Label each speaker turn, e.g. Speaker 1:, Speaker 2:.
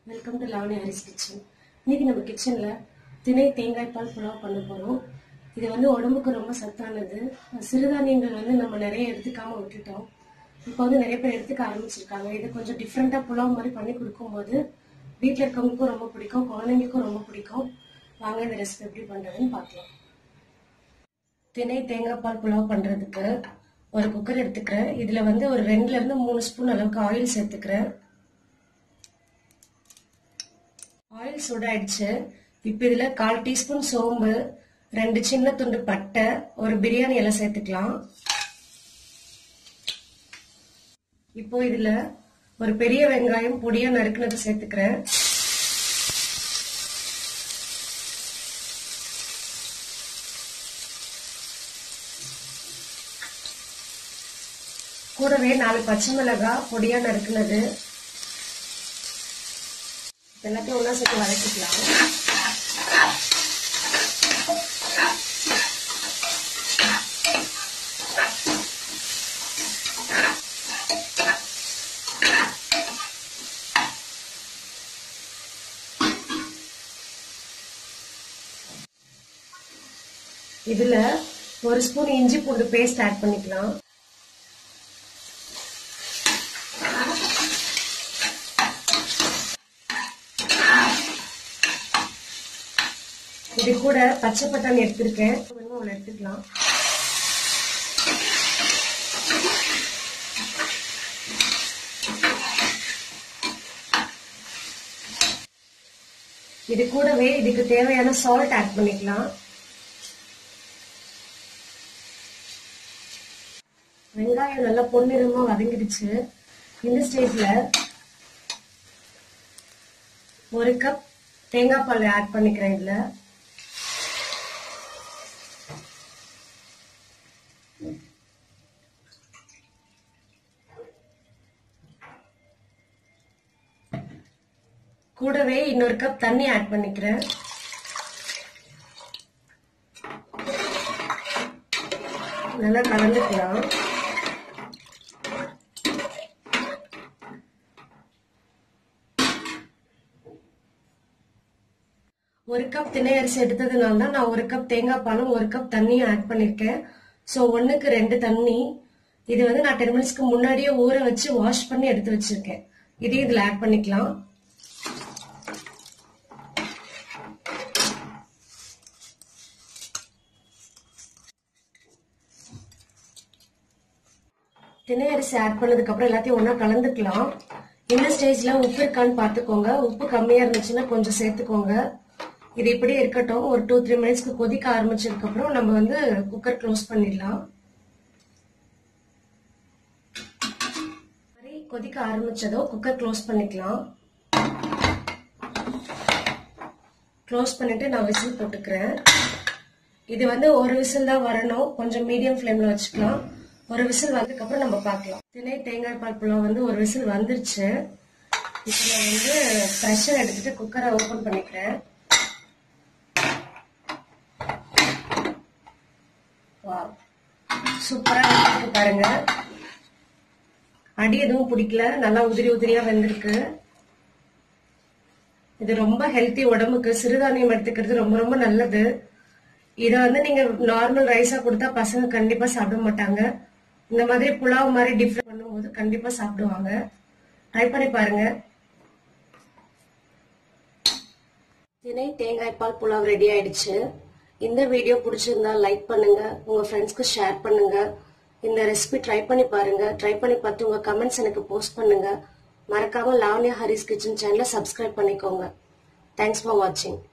Speaker 1: welcome to Lavanya Haris kitchen இன்னைக்கு நம்ம கிச்சன்ல திணை தேங்காய் பால் புலாவ் பண்ண போறோம் இது வந்து உடம்புக்கு ரொம்ப சத்தானது சிறுதானியங்கள் வந்து நம்ம நிறைய எடுத்துக்காம விட்டுட்டோம் இப்போ வந்து நிறைய பேர் எடுத்துக்க ஆரம்பிச்சிருக்காங்க இது கொஞ்சம் டிஃப்ரெண்டா புலாவ் மாதிரி பண்ணி கொடுக்கும்போது வீட்டில் இருக்கவங்களுக்கும் ரொம்ப பிடிக்கும் குழந்தைங்களுக்கும் ரொம்ப பிடிக்கும் வாங்க இந்த ரெசிபி எப்படி பண்றதுன்னு பார்க்கலாம் திணை தேங்காய் பால் புலாவ் பண்றதுக்கு ஒரு குக்கர் எடுத்துக்கிறேன் இதுல வந்து ஒரு ரெண்டுல இருந்து மூணு ஸ்பூன் அளவுக்கு ஆயில் சேர்த்துக்கிறேன் ஆயில் சூடாயிடுச்சு இப்போ இதுல கால் டீஸ்பூன் சோம்பு ரெண்டு சின்ன துண்டு பட்டை ஒரு பிரியாணி இலை சேர்த்துக்கலாம் இப்போ இதுல ஒரு பெரிய வெங்காயம் பொடியா நறுக்குனது சேர்த்துக்கிறேன் கூடவே நாலு பச்சை மிளகாய் பொடியா நறுக்குனது எல்லாத்தையும் ஒன்றா சேர்த்து வதக்கிக்கலாம் இதுல ஒரு ஸ்பூன் இஞ்சி பூண்டு பேஸ்ட் ஆட் பண்ணிக்கலாம் இது கூட பச்சை பட்டாணி எடுத்திருக்கேன் ஒன்று எடுத்துக்கலாம் இது கூடவே இதுக்கு தேவையான சால்ட் ஆட் பண்ணிக்கலாம் வெங்காயம் நல்லா பொன்னிறமா வதங்கிடுச்சு இந்த ஸ்டேஜ்ல ஒரு கப் தேங்காய் பால் ஆட் பண்ணிக்கிறேன் இதுல கூடவே இன்னொரு கப் தண்ணி ஆட் பண்ணிக்கிறேன் நல்லா கலந்துக்கலாம் ஒரு கப் திணை அரிசி எடுத்ததுனால தான் நான் ஒரு கப் தேங்காய் பாலும் ஒரு கப் தண்ணியும் ஆட் பண்ணிருக்கேன் ஸோ ஒன்றுக்கு ரெண்டு தண்ணி இது வந்து நான் டென் மினிட்ஸ்க்கு முன்னாடியே ஊற வச்சு வாஷ் பண்ணி எடுத்து வச்சிருக்கேன் இதையும் இதில் ஆட் பண்ணிக்கலாம் திணை அரிசி ஆட் பண்ணதுக்கு அப்புறம் எல்லாத்தையும் ஒன்றா கலந்துக்கலாம் இந்த ஸ்டேஜ்ல உப்பு இருக்கான்னு பார்த்துக்கோங்க உப்பு கம்மியா இருந்துச்சுன்னா கொஞ்சம் சேர்த்துக்கோங்க இது இப்படி இருக்கட்டும் ஒரு டூ த்ரீ மினிட்ஸ்க்கு கொதிக்க ஆரம்பிச்சதுக்கு அப்புறம் நம்ம வந்து குக்கர் க்ளோஸ் பண்ணிடலாம் மாதிரி கொதிக்க ஆரம்பிச்சதோ குக்கர் க்ளோஸ் பண்ணிக்கலாம் க்ளோஸ் பண்ணிட்டு நான் விசில் போட்டுக்கிறேன் இது வந்து ஒரு விசில் தான் வரணும் கொஞ்சம் மீடியம் ஃப்ளேம்ல வச்சுக்கலாம் ஒரு விசில் வந்ததுக்கு அப்புறம் நம்ம பார்க்கலாம் திணை தேங்காய் பால் புலாவ் வந்து ஒரு விசில் வந்துருச்சு இப்போ நான் வந்து ப்ரெஷர் எடுத்துட்டு குக்கரை ஓபன் பண்ணிக்கிறேன் சூப்பரா வெந்திருக்கு பாருங்க அடி எதுவும் பிடிக்கல நல்லா உதிரி உதிரியா வெந்திருக்கு இது ரொம்ப ஹெல்த்தி உடம்புக்கு சிறுதானியம் எடுத்துக்கிறது ரொம்ப ரொம்ப நல்லது இதை வந்து நீங்க நார்மல் ரைஸா கொடுத்தா பசங்க கண்டிப்பா சாப்பிட மாட்டாங்க இந்த மாதிரி புலாவ் மாதிரி டிஃப்ரெண்ட் பண்ணும்போது கண்டிப்பா சாப்பிடுவாங்க ட்ரை பண்ணி பாருங்க திணை தேங்காய் பால் புலாவ் ரெடி ஆயிடுச்சு இந்த வீடியோ பிடிச்சிருந்தா லைக் பண்ணுங்க உங்க ஃப்ரெண்ட்ஸ்க்கு ஷேர் பண்ணுங்க இந்த ரெசிபி ட்ரை பண்ணி பாருங்க ட்ரை பண்ணி பார்த்து உங்க கமெண்ட்ஸ் எனக்கு போஸ்ட் பண்ணுங்க மறக்காம லாவண்யா ஹரிஸ் கிச்சன் சேனலை சப்ஸ்கிரைப் பண்ணிக்கோங்க தேங்க்ஸ் ஃபார் வாட்சிங்